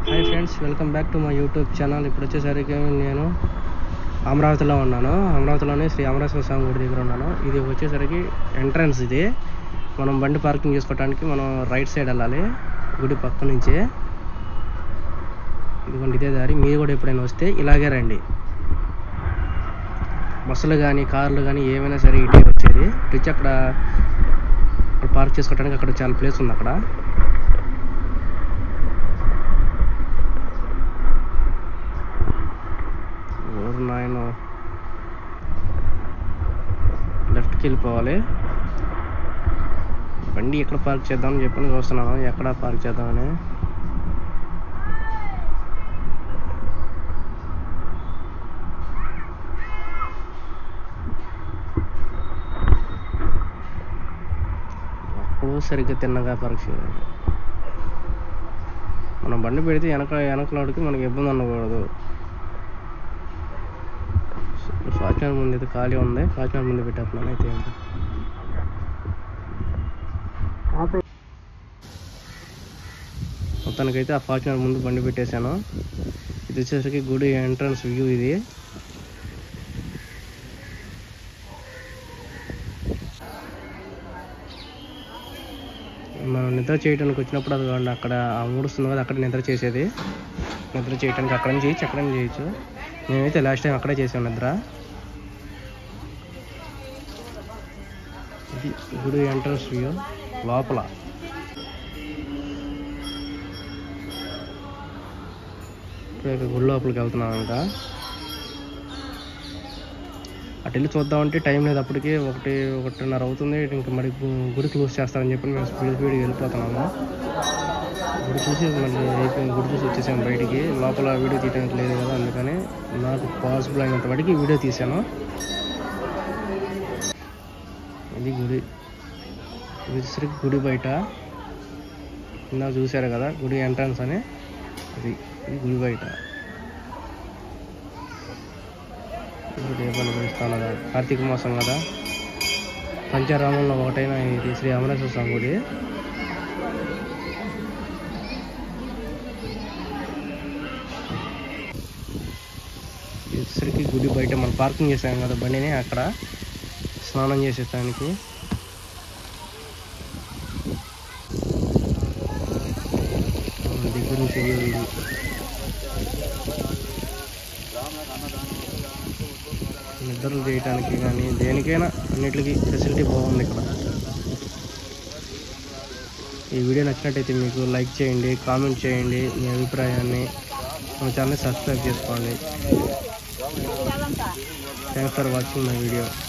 hi friends welcome back to my YouTube channel ఇప్పుడు వచ్చేసరికి నేను అమరావతిలో ఉన్నాను అమరావతిలోనే శ్రీ అమరేశ్వర స్వామి గుడి దగ్గర ఉన్నాను ఇది వచ్చేసరికి ఎంట్రన్స్ ఇది మనం బండి పార్కింగ్ చేసుకోవడానికి మనం రైట్ సైడ్ వెళ్ళాలి గుడి పక్క నుంచే ఇదిగోండి ఇదే దారి మీరు కూడా ఎప్పుడైనా వస్తే ఇలాగే రండి బస్సులు కానీ కార్లు కానీ ఏమైనా సరే ఇటే వచ్చేది ఇటు వచ్చి అక్కడ అక్కడ పార్క్ చేసుకోవడానికి అక్కడ చాలా ప్లేస్ ఉంది అక్కడ ఊరు నాయన లెఫ్ట్కి వెళ్ళిపోవాలి బండి ఎక్కడ పార్క్ చేద్దామని చెప్పని చూస్తున్నాను ఎక్కడ పార్క్ చేద్దామని అప్పుడు సరిగ్గా తిన్నగా పార్క్ చేయాలి మనం బండి పెడితే వెనక వెనకలోడికి మనకి ఇబ్బంది ఉండకూడదు ఫార్చునర్ ముందు అయితే ఖాళీ ఉంది ఫార్చునర్ ముందు పెట్టేస్తున్నాను అయితే ఏంటి మొత్తానికైతే ఆ ఫార్చునర్ ముందు బండి పెట్టేశాను ఇది వచ్చేసరికి గుడి ఎంట్రన్స్ వ్యూ ఇది మనం నిద్ర చేయడానికి వచ్చినప్పుడు అది కాకుండా అక్కడ ఆ ఊడుస్తుంది కదా అక్కడ నిద్ర చేసేది నిద్ర చేయడానికి అక్కడ నుంచి చేయొచ్చు అక్కడ నుంచి చేయొచ్చు మేమైతే లాస్ట్ టైం అక్కడే చేసాం నిద్ర ఇది గుడి ఎంట్రన్స్ వ్యూ లోపల ఇప్పుడు ఇక గుడి లోపలికి వెళ్తున్నాం ఇంకా అటు వెళ్ళి చూద్దామంటే టైం లేదు అప్పటికి ఒకటి ఒకటిన్నర అవుతుంది ఇంకా మరి గు- గుడి క్లోజ్ చేస్తారని చెప్పి మేము స్పీడ్ స్పీడ్గా వెళ్ళిపోతున్నాము గుడి చూసి మళ్ళీ అయిపోయింది గుడి చూసి వచ్చేసాము బయటికి లోపల వీడియో తీయడానికి లేదు కదా అందుకని నాకు పాసిబుల్ అయినంత వాటికి వీడియో తీశాను ఇది గుడి ఇది వచ్చేసరికి గుడి బయట ఇందాక చూశారు కదా గుడి ఎంట్రన్స్ అని అది ఇది గుడి బయట ఇప్పుడు దీపాలు పిలుస్తాను కదా కార్తీక మాసం కదా పంచారామంలో ఒకటైన ఇది శ్రీ అమరేశ్వర స్వామి గుడి ఇది వచ్చేసరికి గుడి బయట మనం పార్కింగ్ చేసాం కదా బండిని అక్కడ స్నానం చేసేటానికి దగ్గర నుంచి view ఇది నిద్రలు చేయడానికి కానీ దేనికైనా అన్నిటికీ ఫెసిలిటీ బాగుంది ఇక్కడ ఈ వీడియో నచ్చినట్టయితే మీకు లైక్ చేయండి కామెంట్ చేయండి మీ అభిప్రాయాన్ని మన ఛానల్ సబ్స్క్రైబ్ చేసుకోండి thanks for watching my video